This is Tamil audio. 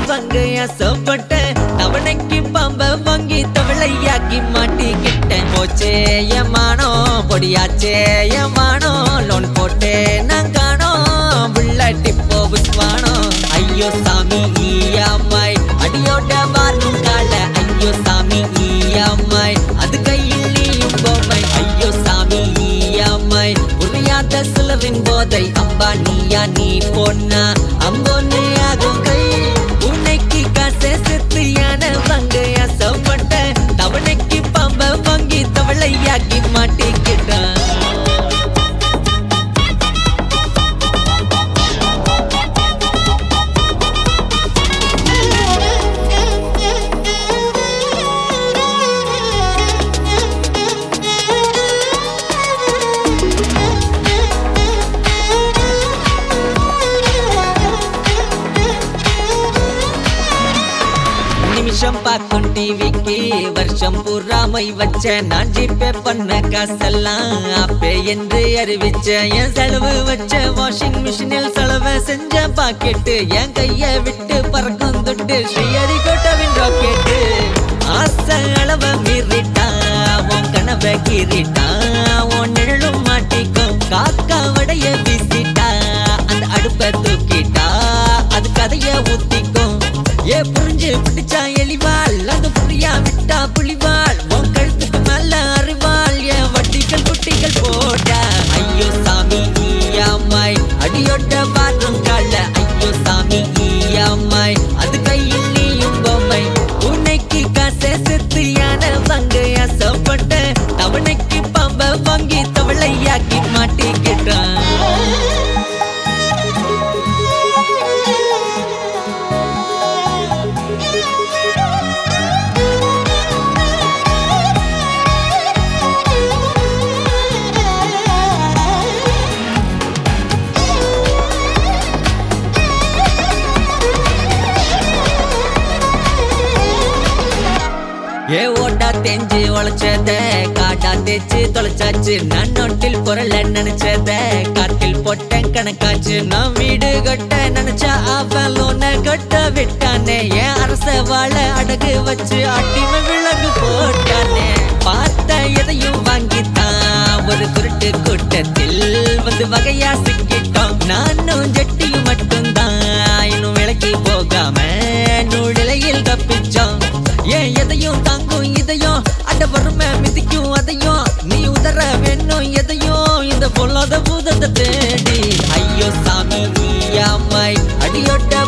வாங்க ஆசைப்பட்ட தவணைக்கு பாம்ப வாங்கி தவளையாக்கி மாட்டிக்கிட்டேன் போச்சே ஏமானோ பொடியாச்சே ஏமானோ லோன் போட்டே நான் காணோம் புள்ளட்டி போகுஸ்வானோ ஐயோ சாமி ஈயாமாய் அடியோட வாரும் கால ஐயோ சாமி ஈயாமாய் அது கையில் நீயும் பொம்மை ஐயோ சாமி ஈயாமாய் உரையாத சுலவின் போதை அம்பா நீயா நீ பொண்ணா அம்பொன்னு ஆகும் கை உன்னைக்கு காசை செத்து யான வாங்க ஆசைப்பட்ட தவணைக்கு பாம்ப வாங்கி தவளையாக்கி மாட்டிக்கிட்டான் நிமிஷம் பார்க்கும் டிவிக்கு வருஷம் பூராமை வச்ச நான் ஜிபே பண்ண காசெல்லாம் அப்பே என்று அறிவிச்ச என் செலவு வச்ச வாஷிங் மிஷினில் செலவு செஞ்ச பாக்கெட்டு என் கைய விட்டு பறக்கும் தொட்டு ஸ்ரீஹரி கோட்டவின் ராக்கெட்டு ஆசை அளவ மீறிட்டா உன் கனவை கீறிட்டா உன் நிழலும் மாட்டிக்கும் காக்கா வடைய வீசிட்டா அந்த அடுப்பை தூக்கிட்டா அது கதைய ஊத்திக்கும் ஏ புரிஞ்சு பிடிச்சா எலிவாள் அது புரியா விட்டா புலிவாள் உன் கழுத்துக்கு மேல அறிவாள் என் வட்டிகள் குட்டிகள் போட்டா ஐயோ சாமி ஈயாமாய் அடியோட்ட பாரும் கால ஐயோ சாமி ஈயாமாய் அது கையில் நீயும் பொம்மை உன்னைக்கு காசை செத்து யான வாங்க ஆசைப்பட்ட தவணைக்கு பாம்ப வாங்கி தவளையாக்கி மாட்டிக்கிட்டான் ஏ ஓட்டா தேஞ்சு உழைச்சத காட்டா தேச்சு தொலைச்சாச்சு நான் நோட்டில் குரல நினைச்சத காத்தில் போட்டேன் கணக்காச்சு நான் வீடு கட்ட நினைச்சா அவன் லோன கட்ட விட்டானே ஏன் அரச வாழ அடகு வச்சு அட்டிமை விலங்கு போட்டானே பார்த்த எதையும் வாங்கித்தான் ஒரு குருட்டு கூட்டத்தில் வந்து வகையா சிக்கிட்டோம் நானும் ஜட்டியும் மட்டும்தான் இன்னும் விலக்கி போகாம நூலிலையில் தப்பிச்சோம் ஏன் எதையும் தாங்கும் இதையும் அட வறுமை மிதிக்கும் அதையும் நீ உதற வேணும் எதையும் இந்த பொல்லாத பூதத்தை தேடி ஐயோ சாமி நீயாமாய் அடியோட்ட